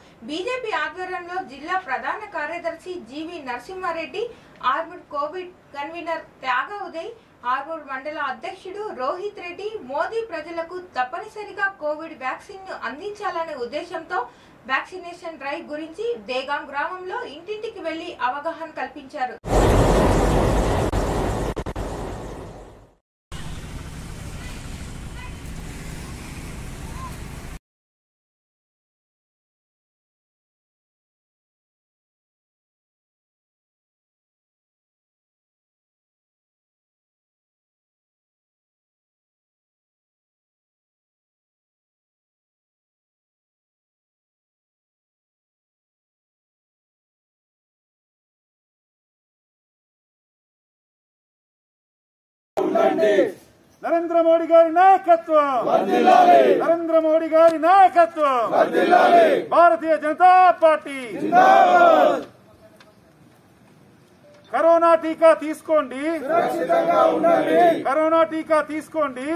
BJP ఆధ్వర్యంలో జిల్లా ప్రధాన కార్యదర్శి GV Narasimhareddy Armoor Covid convener Tyaga Uday Armoor మండల అధ్యక్షుడు రోహిత్ రెడ్డి మోదీ ప్రజలకు తప్పనిసరిగా కోవిడ్ వ్యాక్సిన్ ను అందించాలనే ఉద్దేశంతో వ్యాక్సినేషన్ డ్రైవ్ గురించి దేగాం గ్రామంలో ఇంటింటికి వెళ్లి అవగాహన కల్పించారు నరేంద్ర మోడీ గారి నాయకత్వం నరేంద్ర మోడీ గారి నాయకత్వం భారతీయ జనతా పార్టీ కరోనా టీకా తీసుకోండి కరోనా టీకా తీసుకోండి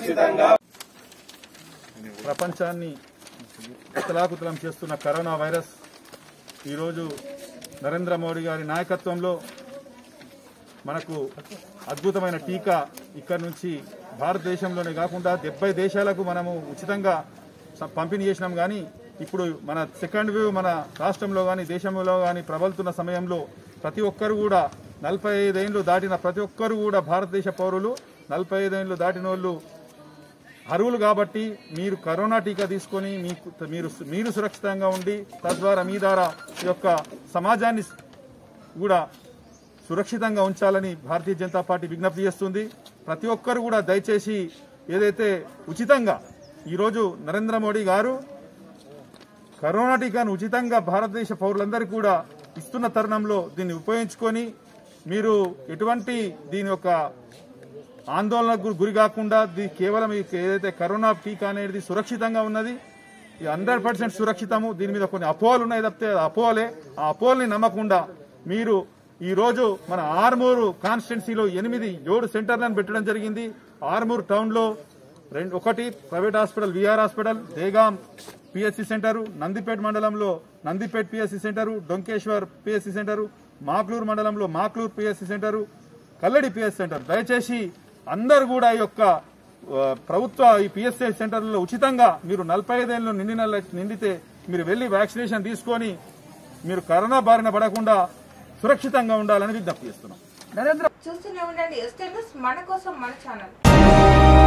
ప్రపంచాన్ని కుతలాకుతలం చేస్తున్న కరోనా వైరస్ ఈరోజు నరేంద్ర మోడీ గారి నాయకత్వంలో మనకు అద్భుతమైన టీకా ఇక్కడ నుంచి భారతదేశంలోనే కాకుండా డెబ్బై దేశాలకు మనము ఉచితంగా స- పంపిణీ చేసినాం కానీ ఇప్పుడు మన సెకండ్ వేవ్ మన రాష్ట్రంలో కానీ దేశంలో కానీ ప్రబలుతున్న సమయంలో ప్రతి ఒక్కరు కూడా నలభై ఐదేళ్లు దాటిన ప్రతి ఒక్కరు కూడా భారతదేశ పౌరులు నలభై ఐదేళ్లు దాటిన వాళ్ళు అర్హులు కాబట్టి మీరు కరోనా టీకా తీసుకొని మీకు మీరు మీరు సురక్షితంగా ఉండి తద్వారా మీ ద్వారా ఈ యొక్క సమాజాన్ని కూడా సురక్షితంగా ఉంచాలని భారతీయ జనతా పార్టీ విజ్ఞప్తి చేస్తుంది ప్రతి ఒక్కరు కూడా దయచేసి ఏదైతే ఉచితంగా ఈరోజు నరేంద్ర మోడీ గారు కరోనా టీకాను ఉచితంగా భారతదేశ పౌరులందరికీ కూడా ఇస్తున్న తరుణంలో దీన్ని ఉపయోగించుకొని మీరు ఎటువంటి దీని యొక్క ఆందోళనకు గురి కాకుండా ఇది కేవలం ఈ ఏదైతే కరోనా టీకా అనేది సురక్షితంగా ఉన్నది ఇది హండ్రెడ్ పర్సెంట్ సురక్షితము దీని మీద కొన్ని అపోహలు ఉన్నాయి తప్పితే అది అపోహలే ఆ అపోహల్ని నమ్మకుండా మీరు ఈ రోజు మన ఆర్మూరు కాన్స్టిట్యున్సీలో ఎనిమిది ఏడు సెంటర్లను పెట్టడం జరిగింది ఆర్మూర్ టౌన్ లో రెండు ఒకటి private hospital VR hospital Degam PSC centre Nandipet మండలంలో Nandipet PSC centre Donkeshwar PSC centre Makloor మండలంలో Makloor PSC centre Kalladi PS centre దయచేసి అందరు కూడా ఈ యొక్క ఆ, ప్రభుత్వ ఈ పిఎస్ఐ సెంటర్లలో ఉచితంగా మీరు నలభై ఐదేళ్ళు నిండిన నిండితే మీరు వెళ్లి వ్యాక్సినేషన్ తీసుకొని మీరు కరోనా బారిన పడకుండా సురక్షితంగా ఉండాలని విజ్ఞప్తి చేస్తున్నాం చూస్తూనే ఉండండి ఎస్టెల్స్ మన కోసం మన ఛానల్